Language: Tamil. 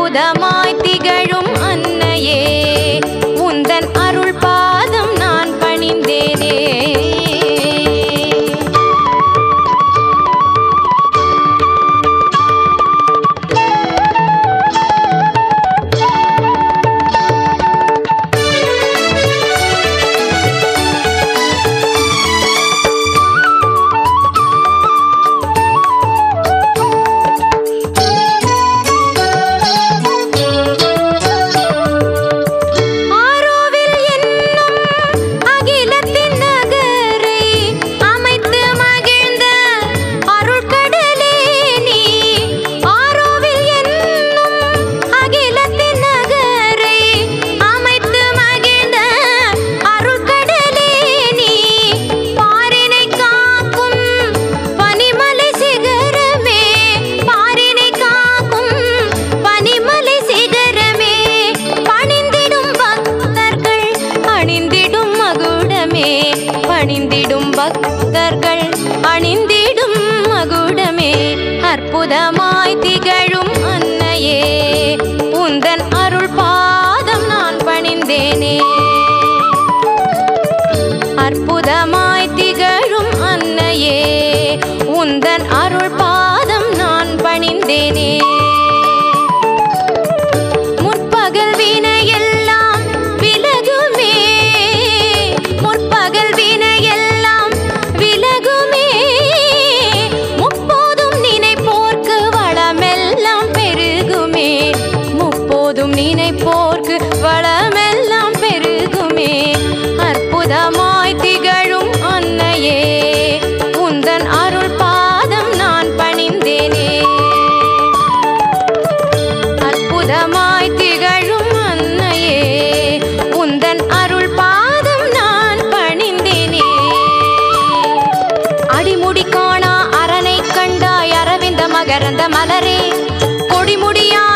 அற்புதமாய் திகழும் அன்னையே உந்தன் அருள் பாதம் நான் பணிந்தேனே ஆரோவில் என்னும் அகிலத்தின் நகரை அமைத்து மகிழ்ந்த அருட்கடலே நீ ஆரோவில் என்னும் அகிலத்தின் நகரை அமைத்து மகிழ்ந்த அருட்கடலே நீ பாரினை காக்கும் பனிமலை சிகரமே பாரினை காக்கும் பனிமலை சிகரமே பணிந்திடும் பக்தர்கள் அணிந்திடும் மகுடமே பணிந்திடும் பக்தர்கள் அணிந்திடும் மகுடமே அற்புதமாய் திகழும் அன்னையே உந்தன் அருள் பாதம் நான் பணிந்தேனே அற்புதமாய் திகழும் அன்னையே உந்தன் அருள் பாதம் நான் பணிந்தேனே முற்பகல் வினையெல்லாம் விலகுமே முற்பகல் வினையெல்லாம் விலகுமே முப்போதும் நினைப்போர்க்கு வளமெல்லாம் பெருகுமே முப்போதும் நினைப்போர்க்கு வளமெல்லாம் பெருகுமே அற்புதமாய் திகழும் அன்னையே உந்தன் அருள் பாதம் நான் பணிந்தேனே அற்புதமாய் திகழும் அன்னையே உந்தன் அருள் பாதம் நான் பணிந்தேனே அடிமுடி காணா அரணை கண்டாய் அரவிந்த மகரந்த மலரே கொடிமுடியா